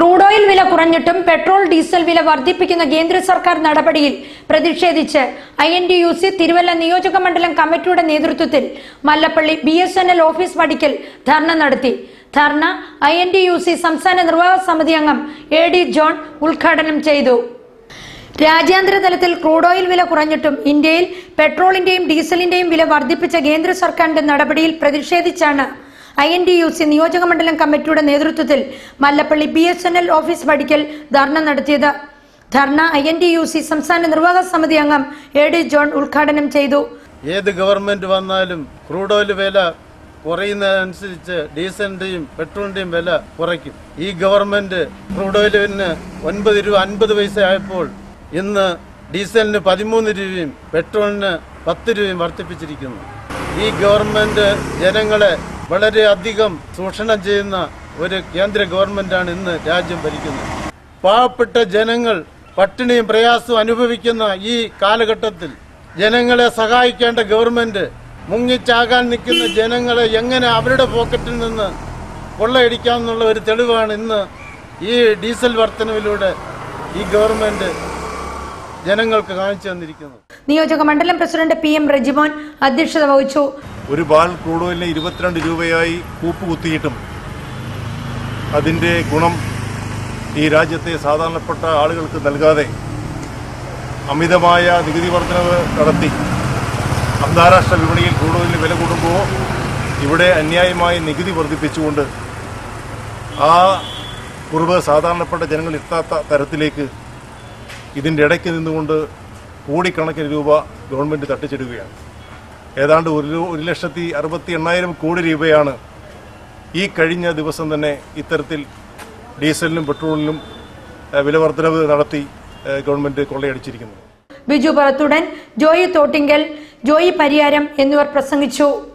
crude oil വില കുറഞ്ഞിട്ടും petrol diesel വില വർദ്ധിപ്പിക്കുന്ന കേന്ദ്ര സർക്കാർ നടപടിയിൽ പ്രതിഷേധിച്ച് I N D U C Thiruvalla നിയോജക മണ്ഡലം കമ്മിറ്റിയുടെ നേതൃത്വത്തിൽ Mallappally B S N L office പടിക്കൽ ധർണ നടത്തി dharna I N D U C സംസ്ഥാന നിർവാഹക സമിതി അംഗം എ ഡി ജോൺ ഉദ്ഘാടനം ചെയ്തു രാജ്യാന്തര തലത്തിൽ ക്രൂഡ് ഓയിൽ വില കുറഞ്ഞിട്ടും ഇന്ത്യയിൽ പെട്രോളിന്റെയും ഡീസലിന്റെയും വില വർദ്ധിപ്പിച്ച കേന്ദ്ര സർക്കാരിന്റെ നടപടിയിൽ പ്രതിഷേധിച്ചാണ് I N D U C നിയോജക മണ്ഡലം കമ്മിറ്റിയുടെ നേതൃത്വത്തിൽ Mallappally B S N L office പടിക്കൽ ധർണ നടത്തിയത് dharna I N D U C സംസ്ഥാന നിർവാഹക സമിതി അംഗം എ ഡി ജോൺ ഉദ്ഘാടനം ചെയ്തു ഏത് ഗവൺമെന്റ് വന്നാലും ക്രൂഡ് ഓയിൽ വില കുറയുന്നതനുസരിച്ച് ഡീസലിന്റെയും പെട്രോളിന്റെയും വില കുറയ്ക്കും ഈ ഗവൺമെന്റ് ക്രൂഡ് ഓയിലിന് ഒൻപത് രൂപ അൻപത് പൈസ ആയപ്പോൾ ഇന്ന് ഡീസലിന് പതിമൂന്ന് രൂപയും പെട്രോളിന് പത്ത് രൂപയും വർദ്ധിപ്പിച്ചിരിക്കുന്നു ഈ ഗവൺമെന്റ് ജനങ്ങളെ വളരെയധികം ചൂഷണം ചെയ്യുന്ന ഒരു കേന്ദ്ര ഗവൺമെന്റാണ് ഇന്ന് രാജ്യം ഭരിക്കുന്നത് പാവപ്പെട്ട ജനങ്ങൾ പട്ടിണിയും പ്രയാസവും അനുഭവിക്കുന്ന ഈ കാലഘട്ടത്തിൽ ജനങ്ങളെ സഹായിക്കേണ്ട ഗവൺമെന്റ് മുങ്ങിച്ചാകാൻ നിൽക്കുന്ന ജനങ്ങളെ എങ്ങനെ അവരുടെ പോക്കറ്റിൽ നിന്ന് കൊള്ളയടിക്കാമെന്നുള്ള ഒരു തെളിവാണ് ഇന്ന് ഈ ഡീസൽ വർധനവിലൂടെ ഈ ഗവൺമെന്റ് ജനങ്ങൾക്ക് കാണിച്ചു തന്നിരിക്കുന്നത് നിയോജക മണ്ഡലം പ്രസിഡന്റ് പി എം റെജിമോൻ അധ്യക്ഷത വഹിച്ചു ഒരു ബാൽ ക്രൂഡ് ഓയിലിന് ഇരുപത്തിരണ്ട് രൂപയായി കൂപ്പ് കുത്തിയിട്ടും അതിൻ്റെ ഗുണം ഈ രാജ്യത്തെ സാധാരണപ്പെട്ട ആളുകൾക്ക് നൽകാതെ അമിതമായ നികുതി വർധനവ് നടത്തി അന്താരാഷ്ട്ര വിപണിയിൽ ക്രൂഡ് ഓയിലിന് വില കൂടുമ്പോൾ ഇവിടെ അന്യായമായി നികുതി വർദ്ധിപ്പിച്ചുകൊണ്ട് ആ കുറവ് സാധാരണപ്പെട്ട ജനങ്ങൾ എത്താത്ത തരത്തിലേക്ക് ഇതിൻ്റെ ഇടയ്ക്ക് നിന്നുകൊണ്ട് കോടിക്കണക്കിന് രൂപ ഗവൺമെൻറ് തട്ടിച്ചിടുകയാണ് ഏതാണ്ട് ഒരു ലു- ഒരു ലക്ഷത്തി അറുപത്തി എണ്ണായിരം കോടി രൂപയാണ് ഈ കഴിഞ്ഞ ദിവസം തന്നെ ഇത്തരത്തിൽ ഡീസലിനും പെട്രോളിനും ഏഹ്, വില വർധനവ് നടത്തി ഏഹ്, ഗവൺമെൻറ് കൊള്ളയടിച്ചിരിക്കുന്നത് ബിജു പറത്തുടൻ ജോയി തോട്ടിങ്കൽ ജോയി പരിയാരം എന്നിവർ പ്രസംഗിച്ചു